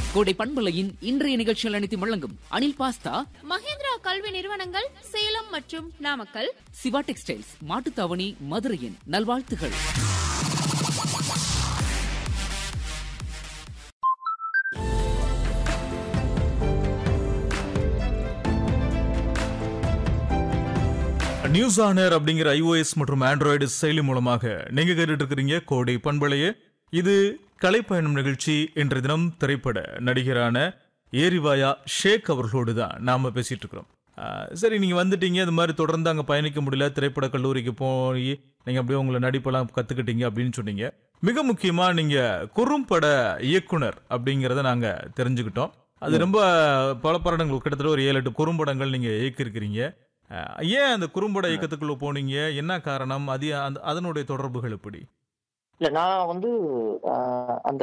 கோடை பண்பலையின் இன்றைய நிகழ்ச்சிகள் அனைத்தும் வழங்கும் அனில் பாஸ்தா மகேந்திரா கல்வி நிறுவனங்கள் சேலம் மற்றும் நாமக்கல் சிவா டெக்ஸ்டைல்ஸ் மாட்டுத்தாவணி மதுரையின் நல்வாழ்த்துகள் நியூஸ் ஆனர் அப்படிங்கிற iOS மற்றும் ஆண்ட்ராய்டு செயலி மூலமாக நீங்க கேட்டுட்டு இருக்கிறீங்க கோடை பண்பலையே இது கலைப்பயணம் நிகழ்ச்சி இன்றைய தினம் திரைப்பட நடிகரான ஏரிவாயா ஷேக் அவர்களோடு தான் நாம பேசிட்டு இருக்கிறோம் ஆஹ் சரி நீங்க வந்துட்டீங்க இது மாதிரி தொடர்ந்து அங்க பயணிக்க முடியல திரைப்பட கல்லூரிக்கு போய் நீங்க அப்படியே உங்களை நடிப்பெல்லாம் கத்துக்கிட்டீங்க அப்படின்னு சொன்னீங்க மிக முக்கியமா நீங்க குறும்பட இயக்குனர் அப்படிங்கறத நாங்க தெரிஞ்சுக்கிட்டோம் அது ரொம்ப பல படங்கள் கிட்டத்தட்ட ஒரு ஏழு எட்டு குறும்படங்கள் நீங்க இயக்கியிருக்கிறீங்க அஹ் ஏன் அந்த குறும்பட இயக்கத்துக்குள்ள போனீங்க என்ன காரணம் அது அந்த அதனுடைய தொடர்புகள் எப்படி இல்ல நான் வந்து ஆஹ், அந்த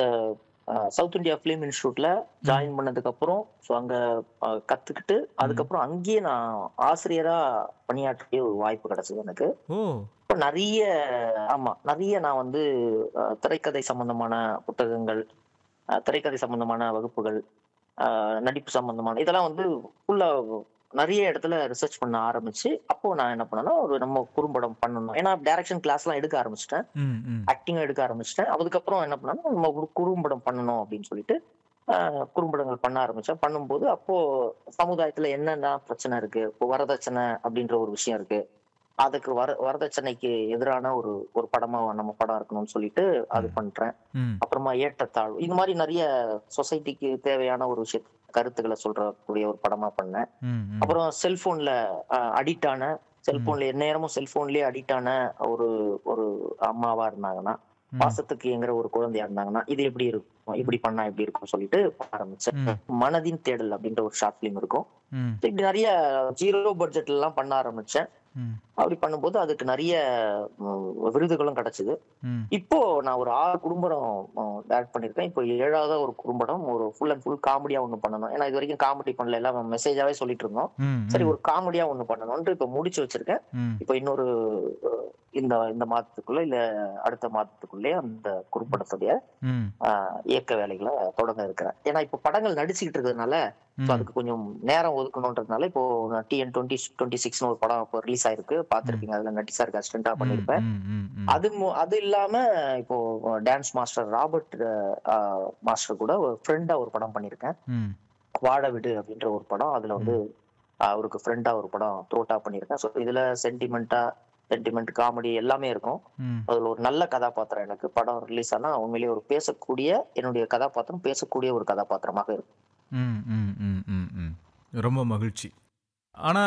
சவுத் இந்தியா ஃபிலிம் இன்ஸ்டியூட்ல ஜாயின் பண்ணதுக்கு அப்புறம் ஸோ அங்க ஆஹ், கத்துக்கிட்டு அதுக்கப்புறம் அங்கேயே நான் ஆசிரியரா பணியாற்றிய ஒரு வாய்ப்பு கிடைச்சது எனக்கு ஓ இப்போ நிறைய ஆமா நிறைய நான் வந்து ஆஹ், திரைக்கதை சம்பந்தமான புத்தகங்கள் ஆஹ், திரைக்கதை சம்பந்தமான வகுப்புகள் ஆஹ், நடிப்பு சம்பந்தமான இதெல்லாம் வந்து ஃபுல்லா நிறைய இடத்துல ரிசர்ச் பண்ண ஆரம்பிச்சு அப்போ நான் என்ன பண்ணேன்னா ஒரு நம்ம குறும்படம் பண்ணணும் ஏன்னா டைரக்ஷன் கிளாஸ்லாம் எடுக்க ஆரம்பிச்சிட்டேன் ம் ம் ஆக்டிங் எடுக்க ஆரம்பிச்சிட்டேன் அதுக்கப்புறம் என்ன பண்ணேன்னா நம்ம ஒரு குறும்படம் பண்ணணும் அப்படின்னு சொல்லிட்டு ஆஹ், குறும்படங்கள் பண்ண ஆரம்பிச்சேன் பண்ணும்போது அப்போ சமுதாயத்துல என்னென்ன பிரச்சனை இருக்கு இப்போ வரதட்சணை அப்படின்ற ஒரு விஷயம் இருக்கு அதுக்கு வர வரதட்சணைக்கு எதிரான ஒரு ஒரு படமா நம்ம படம் இருக்கணும்னு சொல்லிட்டு அது பண்றேன் ம் அப்புறமா ஏற்றத்தாழ்வு இது மாதிரி நிறைய சொசைட்டிக்கு தேவையான ஒரு விஷய கருத்துக்களை சொல்றக்கூடிய ஒரு படமா பண்ணேன் ம் ம் அப்புறம் செல்போன்ல அடிக்ட் ஆன செல்போன்ல எந்நேரமும் செல்போன்லயே அடிக்ட் ஆன ஒரு ஒரு அம்மாவா இருந்தாங்கன்னா ம். பாசத்துக்கு எங்கிற ஒரு குழந்தையா இருந்தாங்கன்னா இது எப்படி இருக்கும் இப்படி பண்ணா எப்படி இருக்கும் சொல்லிட்டு பார்க்க ஆரம்பிச்சேன் ம். மனதின் தேடல் அப்படின்ற ஒரு ஷார்ட் பிலிம் இருக்கும் ம் இப்படி நிறைய ஜீரோ பட்ஜெட்ல எல்லாம் பண்ண ஆரம்பிச்சேன் ம் அப்படி பண்ணும்போது அதுக்கு நிறைய ம், விருதுகளும் கிடைச்சது ம் இப்போ நான் ஒரு ஆறு குடும்பம் டேரக்ட் பண்ணிருக்கேன் இப்போ ஏழாவது ஒரு குடும்பம் ஒரு ஃபுல் அண்ட் ஃபுல் காமெடியா ஒண்ணு பண்ணணும் ஏன்னா இது வரைக்கும் காமெடி பண்ணல எல்லாம் மெசேஜாவே சொல்லிட்டு இருந்தோம் ம் சரி ஒரு காமெடியா ஒண்ணு பண்ணணும்னு இப்ப முடிச்சு வச்சிருக்கேன் ம் இப்போ இன்னொரு அஹ், இந்த இந்த மாதத்துக்குள்ள இல்ல அடுத்த மாதத்துக்குள்ளே அந்த குறும்படத்துடைய ம் ஆஹ், இயக்க வேலைகளை தொடங்க இருக்கிறேன் ஏன்னா இப்போ படங்கள் நடிச்சுக்கிட்டு இருக்கிறதுனால so அதுக்கு கொஞ்சம் நேரம் ஒதுக்கணுன்றதுனால இப்போ டிஎன் டுவெண்ட்டி டுவெண்ட்டி சிக்ஸ்னு ஒரு படம் இப்போ ரிலீஸ் ஆயிருக்கு பார்த்திருப்பீங்க அதுல நட்டி சாருக்கு அசிஸ்டண்டா பண்ணிருப்பேன் ம் ம் ம் அது மு- அது இல்லாம இப்போ டான்ஸ் மாஸ்டர் ராபர்ட் அஹ், மாஸ்டர் கூட ஒரு ஃப்ரெண்டா ஒரு படம் பண்ணியிருக்கேன் ம் வாழ விடு அப்படின்ற ஒரு படம் அதுல வந்து அவருக்கு ஃப்ரெண்டா ஒரு படம் த்ரோட்டா பண்ணியிருக்கேன் ஸோ இதுல சென்டிமெண்டா சென்டிமெண்ட் காமெடி எல்லாமே இருக்கும் ம் அதுல ஒரு நல்ல கதாபாத்திரம் எனக்கு படம் ரிலீஸ் ஆனா உண்மையிலேயே ஒரு பேசக்கூடிய என்னுடைய கதாபாத்திரம் பேசக்கூடிய ஒரு கதாபாத்திரமாக இருக்கும் ம் ம் ம் ம் ம் ரொம்ப மகிழ்ச்சி ஆனா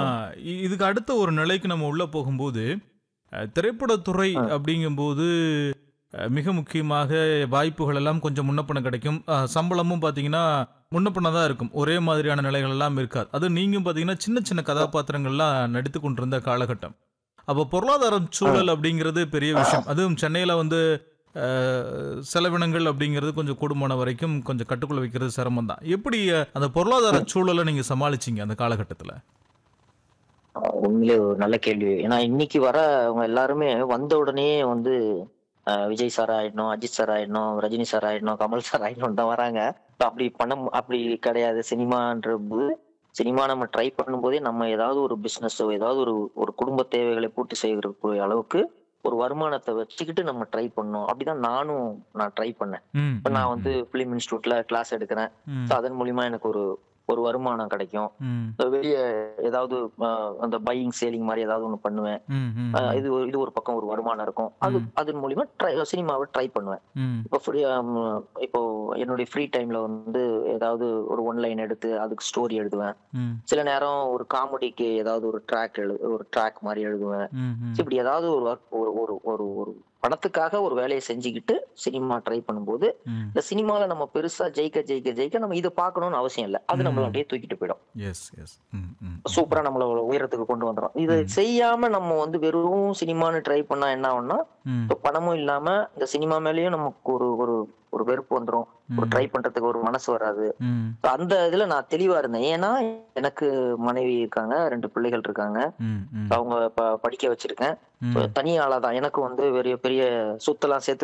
இ- இதுக்கு அடுத்த ஒரு நிலைக்கு நம்ம உள்ள போகும்போது அஹ், திரைப்படத்துறை அப்படிங்கும்போது அஹ், மிக முக்கியமாக வாய்ப்புகள் எல்லாம் கொஞ்சம் முன்னப்பண கிடைக்கும் அஹ், சம்பளமும் பார்த்தீங்கன்னா முன்னப்பண தான் இருக்கும் ஒரே மாதிரியான நிலைகள் எல்லாம் இருக்காது அது நீங்க பார்த்தீங்கன்னா சின்ன சின்ன கதாபாத்திரங்கள்லாம் நடித்து கொண்டிருந்த காலகட்டம் அப்போ பொருளாதார சூழல் அப்படிங்கிறது பெரிய விஷயம் அதுவும் சென்னையில் வந்து அஹ், செலவினங்கள் அப்படிங்கிறது கொஞ்சம் கூடுமான வரைக்கும் கொஞ்சம் கட்டுக்குள்ள வைக்கிறது சிரமம் தான் எப்படி அஹ், அந்த பொருளாதார சூழலை நீங்க சமாளிச்சீங்க அந்த காலகட்டத்தில் அஹ் உண்மையிலே ஒரு நல்ல கேள்வி ஏன்னா இன்னைக்கு வர அவங்க எல்லாருமே வந்த உடனே வந்து அஹ், விஜய் சார் ஆயிடணும் அஜித் சார் ஆயிடணும் ரஜினி சார் ஆயிடணும் கமல் சார் ஆயிடணும் தான் வராங்க இப்ப அப்படி பண்ண மு- அப்படி கிடையாது சினிமான்ற போது சினிமா நம்ம ட்ரை பண்ணும்போதே நம்ம ஏதாவது ஒரு பிசினஸோ ஏதாவது ஒரு ஒரு குடும்ப தேவைகளை பூர்த்தி செய்யக்கூடிய அளவுக்கு ஒரு வருமானத்தை வச்சுக்கிட்டு நம்ம ட்ரை பண்ணோம் அப்படிதான் நானும் நான் ட்ரை பண்ணேன் ம், இப்ப நான் வந்து பிலிம் இன்ஸ்டியூட்ல கிளாஸ் எடுக்கிறேன் ம், So அதன் மூலியமா எனக்கு ஒரு ஒரு வருமானம் கிடைக்கும் ம், So வெளிய ஏதாவது அஹ், அந்த பையிங் சேலிங் மாதிரி ஏதாவது ஒண்ணு பண்ணுவேன் ம், ம், அஹ், இது ஒரு இது ஒரு பக்கம் ஒரு வருமானம் இருக்கும் அது அதன் மூலியமா ட்ரை சினிமாவை ட்ரை பண்ணுவேன் ம், இப்போ ஃப்ரீ இப்போ என்னுடைய ஃப்ரீ டைம்ல வந்து ஏதாவது ஒரு ஒன்லைன் எடுத்து அதுக்கு ஸ்டோரி எழுதுவேன் ம், சில நேரம் ஒரு காமெடிக்கு ஏதாவது ஒரு ட்ராக் எழு ஒரு ட்ராக் மாதிரி எழுதுவேன் ம், ம், இப்படி ஏதாவது ஒரு work- ஒரு ஒரு ஒரு ஒரு பணத்துக்காக ஒரு வேலையை செஞ்சுக்கிட்டு சினிமா ட்ரை பண்ணும்போது ம். இந்த சினிமால நம்ம பெருசா ஜெயிக்க ஜெயிக்க ஜெயிக்க நம்ம இதை பார்க்கணும்னு அவசியம் இல்லை அது நம்மள அப்படியே தூக்கிட்டு போயிடும் எஸ் எஸ் ம், ம், சூப்பரா நம்மள ஒரு உயரத்துக்கு கொண்டு வந்துரும் இது செய்யாம நம்ம வந்து வெறும் சினிமான்னு ட்ரை பண்ணா என்ன ஆகும்னா ம், இப்ப பணமும் இல்லாம இந்த சினிமா மேலயும் நமக்கு ஒரு ஒரு ஒரு வெறுப்பு வந்துரும் ஒரு ட்ரை பண்றதுக்கு ஒரு மனசு வராது ம், So அந்த இதுல நான் தெளிவா இருந்தேன் ஏன்னா எனக்கு மனைவி இருக்காங்க ரெண்டு பிள்ளைகள் இருக்காங்க ம், ம், அவங்க ப- படிக்க வச்சிருக்கேன் ம். So தனி ஆளா தான் எனக்கு வந்து பெரிய பெரிய சொத்தெல்லாம் சேர்த்து